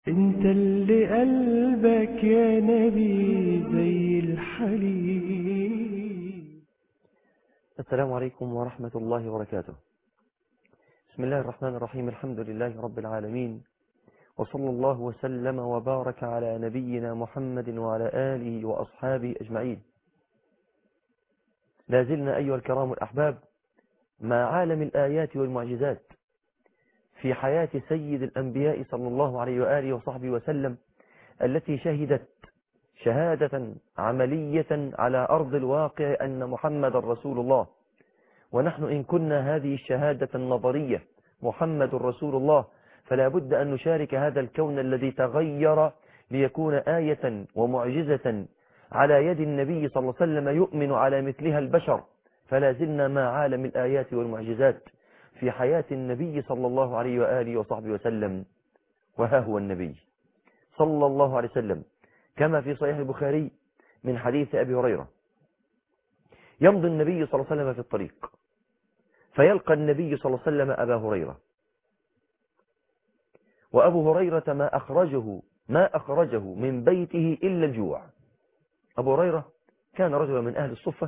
انت اللي قلبك يا نبي زي الحليب السلام عليكم ورحمة الله وبركاته بسم الله الرحمن الرحيم الحمد لله رب العالمين وصلى الله وسلم وبارك على نبينا محمد وعلى آله وأصحابه أجمعين لا زلنا أيها الكرام الأحباب مع عالم الآيات والمعجزات في حياة سيد الأنبياء صلى الله عليه وآله وصحبه وسلم التي شهدت شهادة عملية على أرض الواقع أن محمد رسول الله ونحن إن كنا هذه الشهادة النظرية محمد رسول الله فلا بد أن نشارك هذا الكون الذي تغير ليكون آية ومعجزة على يد النبي صلى الله عليه وسلم يؤمن على مثلها البشر فلا زلنا مع عالم الآيات والمعجزات في حياة النبي صلى الله عليه وآله وصحبه وسلم وها هو النبي صلى الله عليه وسلم كما في صحيح البخاري من حديث أبي هريرة يمضي النبي صلى الله عليه وسلم في الطريق فيلقى النبي صلى الله عليه وسلم أبا هريرة وأبو هريرة ما أخرجه ما أخرجه من بيته إلا الجوع أبو هريرة كان رجلا من أهل الصفة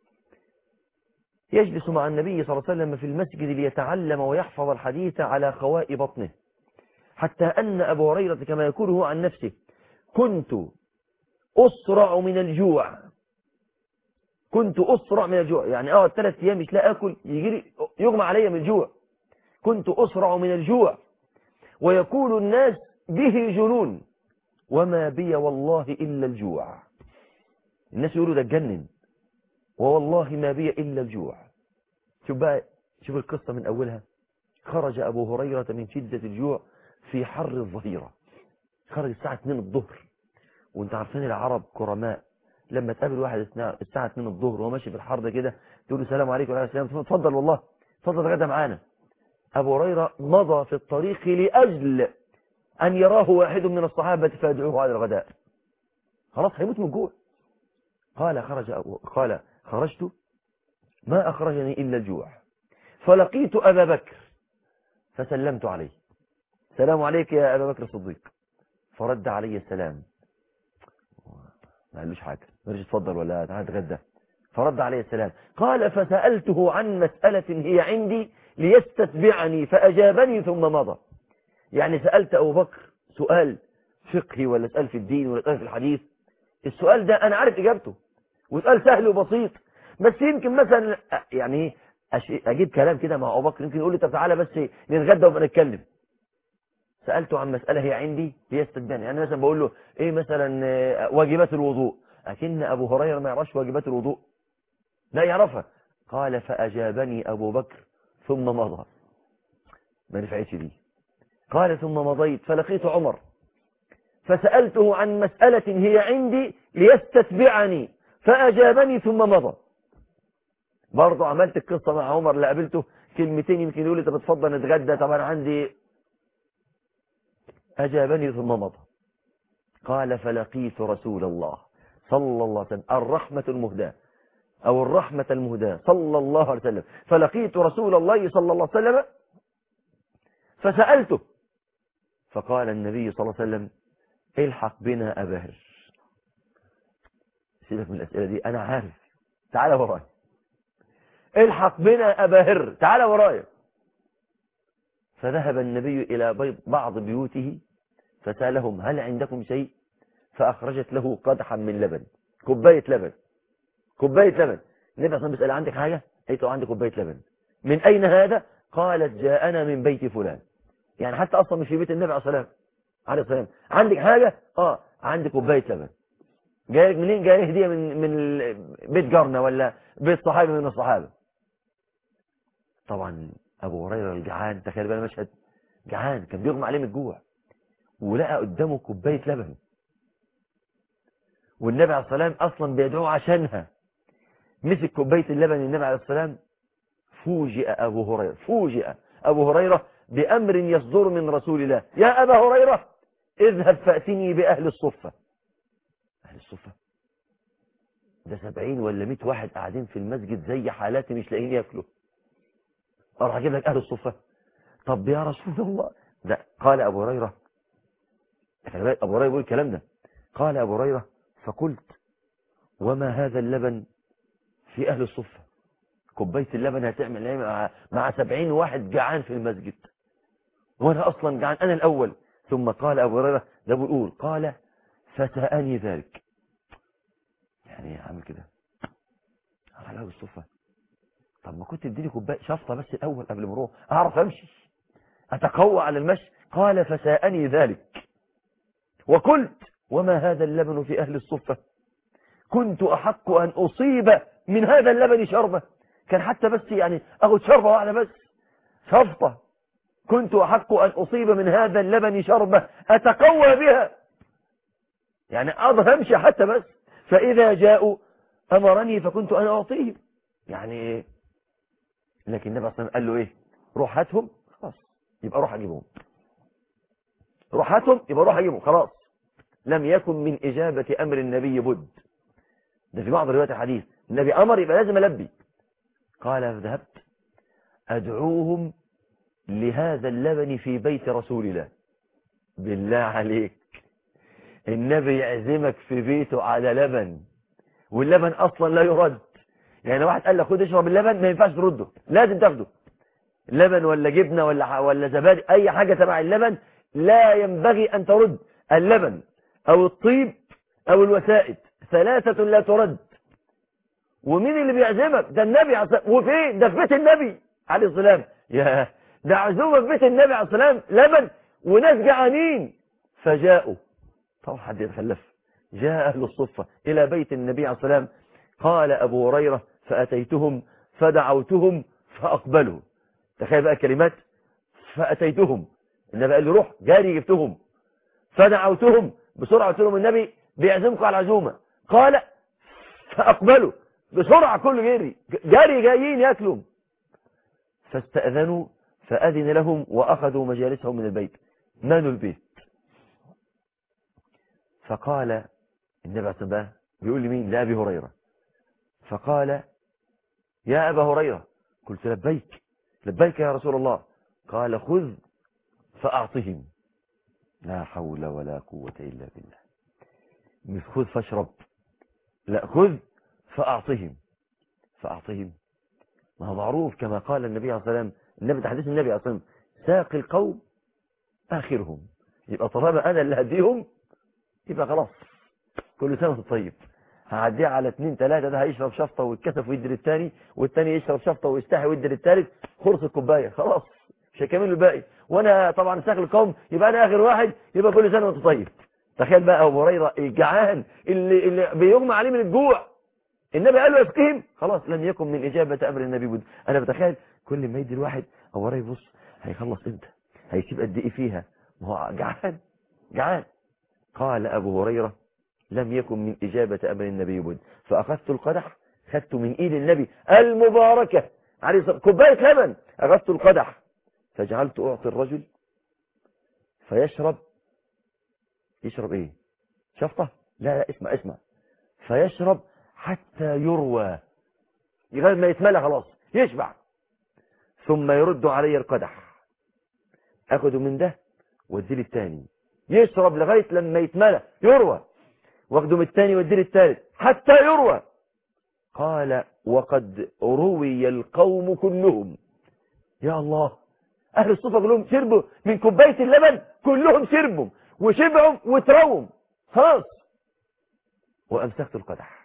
يجلس مع النبي صلى الله عليه وسلم في المسجد ليتعلم ويحفظ الحديث على خواء بطنه حتى أن أبو هريرة كما يقول هو عن نفسه كنت أسرع من الجوع كنت أسرع من الجوع يعني أقعد ثلاث أيام مش لا أكل يجري يغمى علي من الجوع كنت أسرع من الجوع ويقول الناس به جنون وما بي والله إلا الجوع الناس يقولوا ده اتجنن ووالله ما بي إلا الجوع شوف بقى شوف القصة من أولها خرج أبو هريرة من شدة الجوع في حر الظهيرة خرج الساعة 2 الظهر وانت عارفين العرب كرماء لما تقابل واحد الساعة 2 الظهر وهو ماشي في الحر ده كده تقول له السلام عليكم وعليكم السلام اتفضل والله اتفضل غدا معانا أبو هريرة مضى في الطريق لأجل أن يراه واحد من الصحابة فيدعوه على الغداء خلاص هيموت من الجوع قال خرج أبو قال خرجت ما أخرجني إلا الجوع فلقيت أبا بكر فسلمت عليه السلام عليك يا أبا بكر الصديق فرد علي السلام ما قالوش حاجة ما قالوش اتفضل ولا تعال اتغدى فرد علي السلام قال فسألته عن مسألة هي عندي ليستتبعني فأجابني ثم مضى يعني سألت أبو بكر سؤال فقهي ولا سؤال في الدين ولا سؤال في الحديث السؤال ده أنا عارف إجابته وسؤال سهل وبسيط بس يمكن مثلا يعني أجيب كلام كده مع أبو بكر يمكن يقول لي طب تعالى بس نتغدى وبقى نتكلم سألته عن مسألة هي عندي ليستتبعني يعني مثلا بقول له إيه مثلا واجبات الوضوء أكن أبو هريرة ما يعرفش واجبات الوضوء لا يعرفها قال فأجابني أبو بكر ثم مضى ما نفعتش دي قال ثم مضيت فلقيت عمر فسألته عن مسألة هي عندي ليستتبعني فأجابني ثم مضى برضه عملت القصة مع عمر اللي قابلته كلمتين يمكن يقول لي طب اتفضل نتغدى طبعا عندي أجابني ثم مضى قال فلقيت رسول الله صلى الله عليه وسلم الرحمة المهداة أو الرحمة المهداة صلى الله عليه وسلم فلقيت رسول الله صلى الله عليه وسلم فسألته فقال النبي صلى الله عليه وسلم الحق بنا أبهر سيبك من الأسئلة دي أنا عارف تعال ورايا الحق بنا أبهر تعال ورايا فذهب النبي إلى بعض بيوته فسألهم هل عندكم شيء فأخرجت له قدحا من لبن كوباية لبن كوباية لبن النبي أصلا بيسأل عندك حاجة قلت له عندي كوباية لبن من أين هذا قالت جاءنا من بيت فلان يعني حتى أصلا مش في بيت النبي عليه الصلاة عليه السلام عندك حاجة اه عندي كوباية لبن جايلك منين جاي هدية من من بيت جارنا ولا بيت صحابي من الصحابة طبعا أبو هريرة الجعان تخيل بقى المشهد جعان كان بيغمى عليه من الجوع ولقى قدامه كوباية لبن والنبي عليه السلام أصلا بيدعوه عشانها مسك كوباية اللبن النبي عليه السلام فوجئ أبو هريرة فوجئ أبو هريرة بأمر يصدر من رسول الله يا أبا هريرة اذهب فأتني بأهل الصفة أهل الصفة ده سبعين ولا مئة واحد قاعدين في المسجد زي حالاتي مش لاقيين ياكلوا أروح أجيب لك أهل الصفة طب يا رسول الله ده قال أبو هريرة خلي بالك أبو هريرة بيقول الكلام ده قال أبو هريرة فقلت وما هذا اللبن في أهل الصفة كوباية اللبن هتعمل ايه مع, مع سبعين واحد جعان في المسجد وأنا أصلا جعان أنا الأول ثم قال أبو هريرة ده بيقول قال فسأني ذلك يعني عامل كده على أهل الصفة طب ما كنت اديني كوبايه شفطه بس الاول قبل ما اروح اعرف امشي اتقوى على المشي قال فساءني ذلك وقلت وما هذا اللبن في اهل الصفه كنت احق ان اصيب من هذا اللبن شربه كان حتى بس يعني اخذ شربه واحده بس شفطه كنت احق ان اصيب من هذا اللبن شربه اتقوى بها يعني اقدر امشي حتى بس فاذا جاءوا امرني فكنت انا اعطيهم يعني لكن النبي صلى الله عليه وسلم قال له ايه روح هاتهم خلاص يبقى روح اجيبهم روح هاتهم يبقى روح اجيبهم خلاص لم يكن من اجابه امر النبي بد ده في بعض روايات الحديث النبي امر يبقى لازم البي قال فذهبت ادعوهم لهذا اللبن في بيت رسول الله بالله عليك النبي يعزمك في بيته على لبن واللبن اصلا لا يرد يعني واحد قال لك خد اشرب اللبن ما ينفعش ترده لازم تاخده لبن ولا جبنه ولا ولا زبادي اي حاجه تبع اللبن لا ينبغي ان ترد اللبن او الطيب او الوسائد ثلاثه لا ترد ومين اللي بيعزمك ده النبي عليه الصلاه وفين ده في بيت النبي عليه السلام يا ده عزومه في بيت النبي عليه السلام لبن وناس جعانين فجاءوا طبعا حد يتخلف جاء اهل الصفه الى بيت النبي عليه السلام قال أبو هريرة فأتيتهم فدعوتهم فأقبلوا تخيل بقى كلمات فأتيتهم النبي قال لي روح جاري جبتهم فدعوتهم بسرعة قلت لهم النبي بيعزمكم على العزومة قال فأقبلوا بسرعة كله جري جاري جايين ياكلوا فاستأذنوا فأذن لهم وأخذوا مجالسهم من البيت مالوا البيت فقال النبي عليه الصلاة والسلام بيقول لمين لأبي هريرة فقال يا أبا هريرة قلت لبيك لبيك يا رسول الله قال خذ فأعطهم لا حول ولا قوة إلا بالله مش خذ فاشرب لا خذ فأعطهم فأعطهم ما هو معروف كما قال النبي عليه الصلاة والسلام النبي تحديث النبي عليه الصلاة والسلام ساقي القوم آخرهم يبقى طالما أنا اللي هديهم يبقى خلاص كل سنة وانت طيب هعديها على اتنين تلاتة ده هيشرب شفطة ويتكسف ويدي للتاني والتاني يشرب شفطة ويستحي ويدي للتالت خلص الكوباية خلاص مش هيكمل الباقي وانا طبعا ساقي القوم يبقى انا اخر واحد يبقى كل سنة وانت طيب تخيل بقى ابو هريره الجعان اللي, اللي بيغمى عليه من الجوع النبي قال له يسقيهم خلاص لم يكن من اجابه امر النبي بد انا بتخيل كل ما يدي الواحد ابو هريره يبص هيخلص امتى هيسيب قد ايه فيها ما هو جعان جعان قال ابو هريره لم يكن من إجابة أمر النبي بد فأخذت القدح خدت من إيد النبي المباركة عليه الصلاة كوباية لبن أخذت القدح فجعلت أعطي الرجل فيشرب يشرب إيه شفطة لا لا اسمع اسمع فيشرب حتى يروى لغاية ما يتملى خلاص يشبع ثم يرد علي القدح أخذه من ده واديه الثاني يشرب لغاية لما يتملى يروى واخده من الثاني واديه الثالث حتى يروى قال وقد روي القوم كلهم يا الله اهل الصفة كلهم شربوا من كوباية اللبن كلهم شربوا وشبعوا وترووا خلاص وامسكت القدح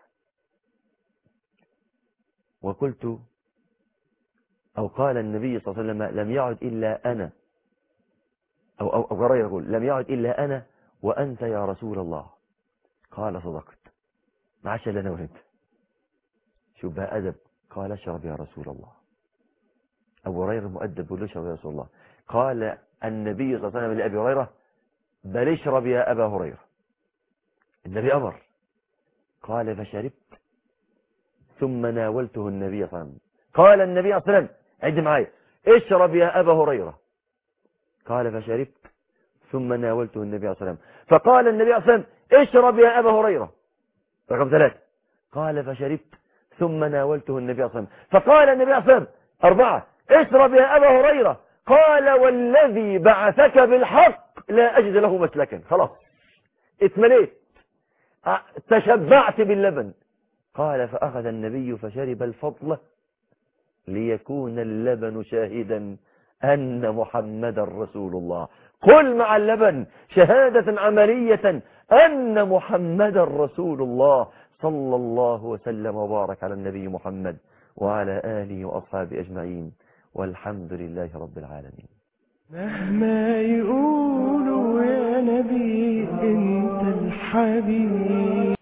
وقلت او قال النبي صلى الله عليه وسلم لم يعد الا انا او او, أو غير يقول لم يعد الا انا وانت يا رسول الله قال صدقت ما عادش الا انا وانت شوف بقى ادب قال اشرب يا رسول الله ابو هريره مؤدب بيقول له اشرب يا رسول الله قال النبي صلى الله عليه وسلم لابي هريره بل اشرب يا ابا هريره النبي امر قال فشربت ثم ناولته النبي صلى الله عليه وسلم قال النبي صلى الله عليه وسلم عد معايا اشرب يا ابا هريره قال فشربت ثم ناولته النبي صلى الله عليه وسلم فقال النبي صلى الله عليه وسلم اشرب يا أبا هريرة رقم ثلاثة قال فشربت ثم ناولته النبي صلى الله عليه وسلم فقال النبي صلى الله عليه وسلم أربعة اشرب يا أبا هريرة قال والذي بعثك بالحق لا أجد له مسلكا خلاص اتمليت اه، تشبعت باللبن قال فأخذ النبي فشرب الفضل ليكون اللبن شاهدا أن محمد رسول الله قل مع اللبن شهادة عملية أن محمد رسول الله صلى الله وسلم وبارك على النبي محمد وعلى آله وأصحابه أجمعين والحمد لله رب العالمين مهما يقولوا يا نبي انت الحبيب